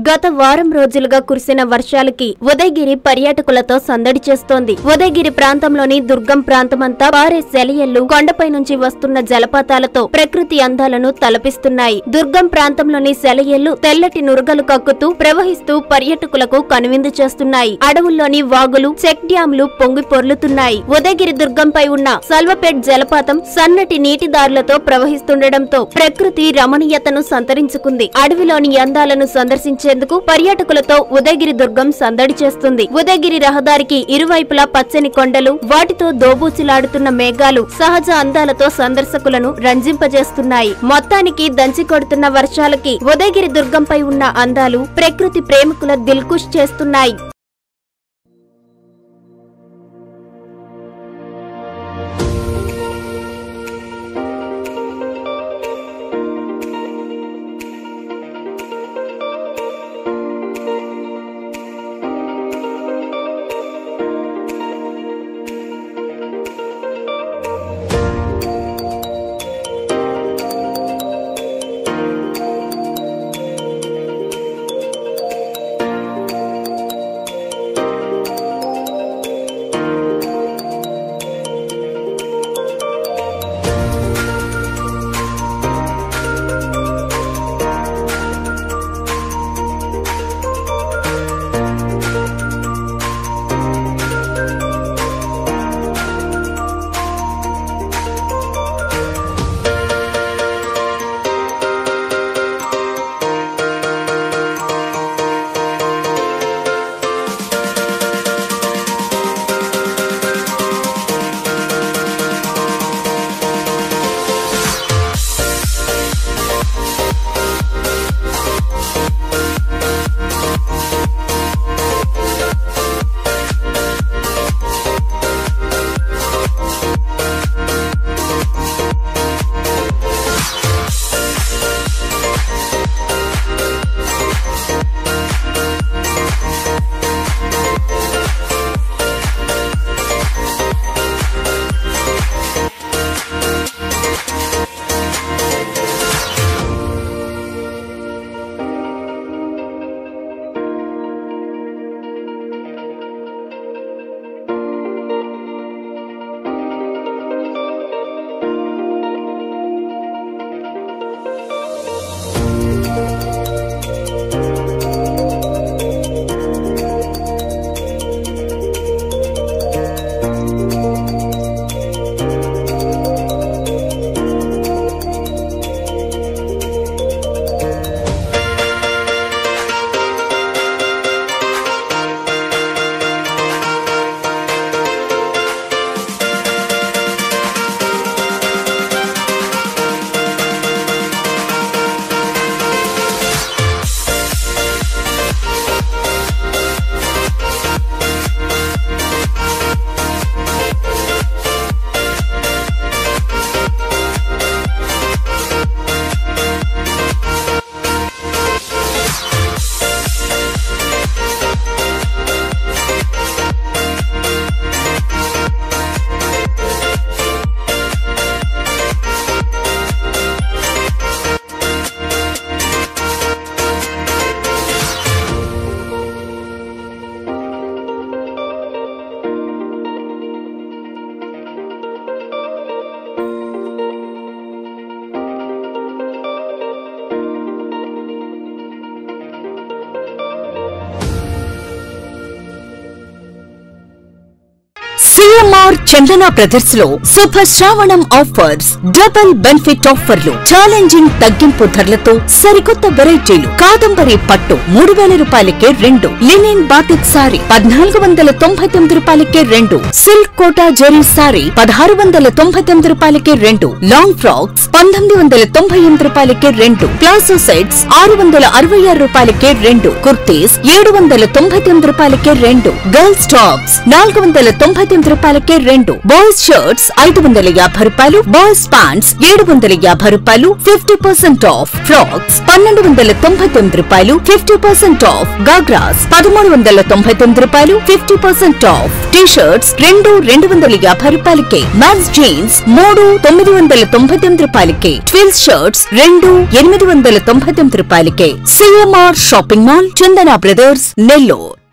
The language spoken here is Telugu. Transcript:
గత వారం రోజులుగా కురిసిన వర్షాలకి ఉదయగిరి పర్యాటకులతో సందడి చేస్తోంది ఉదయగిరి ప్రాంతంలోని దుర్గం ప్రాంతమంతా పారే సెలయళ్లు కొండపై నుంచి వస్తున్న జలపాతాలతో ప్రకృతి అందాలను తలపిస్తున్నాయి దుర్గం ప్రాంతంలోని సెలయళ్లు తెల్లటి నురగలు కక్కుతూ ప్రవహిస్తూ పర్యాటకులకు కనువిందు చేస్తున్నాయి అడవుల్లోని వాగులు చెక్ డ్యాంలు పొంగి పొర్లుతున్నాయి ఉదయగిరి దుర్గంపై ఉన్న సల్వపేట్ జలపాతం సన్నటి నీటిదారులతో ప్రవహిస్తుండటంతో ప్రకృతి రమణీయతను సంతరించుకుంది అడవిలోని అందాలను సందర్శించేందుకు పర్యాటకులతో ఉదయగిరి దుర్గం సందడి చేస్తుంది ఉదయగిరి రహదారికి ఇరువైపులా పచ్చని కొండలు వాటితో దోబూచిలాడుతున్న మేఘాలు సహజ అందాలతో సందర్శకులను రంజింపజేస్తున్నాయి మొత్తానికి దంచి కొడుతున్న వర్షాలకి ఉదయగిరి దుర్గంపై ఉన్న అందాలు ప్రకృతి ప్రేమికుల దిల్కుష్ చేస్తున్నాయి సిఎంఆర్ చందన బ్రదర్స్ లో శుభ శ్రావణం ఆఫర్స్ డబుల్ బెనిఫిట్ ఆఫర్లు ఛాలెంజింగ్ తగ్గింపు ధరలతో సరికొత్త వెరైటీలు కాదంబరి పట్టు మూడు వేల రూపాయలకే రెండు లినిన్ బాతిక్ సారీ పద్నాలుగు వందల తొంభై తొమ్మిది రూపాయలకే రెండు సిల్క్ కోటా జెరీ సారీ పదహారు వందల తొంభై తొమ్మిది రూపాయలకే రెండు లాంగ్ ఫ్రాక్స్ పంతొమ్మిది వందల తొంభై ఎనిమిది రూపాయలకే రెండు ప్లాజో సెట్స్ ఆరు వందల అరవై ఆరు రూపాయలకే రెండు కుర్తీస్ ఏడు వందల తొంభై తొమ్మిది రూపాయలకే రెండు గర్ల్స్ టాప్స్ నాలుగు వందల తొంభై తొమ్మిది రూపాయలకే రెండు రెండు బాయ్స్ షర్ట్స్ ఐదు వందల యాభై రూపాయలు బాయ్స్ ప్యాంట్స్ ఏడు వందల యాభై రూపాయలు ఫిఫ్టీ పర్సెంట్ ఆఫ్ ఫ్రాక్స్ పన్నెండు వందల తొంభై తొమ్మిది రూపాయలు ఫిఫ్టీ పర్సెంట్ ఆఫ్ గాగ్రాస్ పదమూడు వందల తొంభై తొమ్మిది రూపాయలు fifty percent off T shirts రెండు రెండు వందల యాభై రూపాయలకే మ్యాన్స్ జీన్స్ మూడు తొమ్మిది వందల తొంభై తొమ్మిది రూపాయలకే ట్విల్స్ షర్ట్స్ రెండు ఎనిమిది వందల తొంభై తొమ్మిది రూపాయలకే CMR shopping mall Chandana brothers Nellore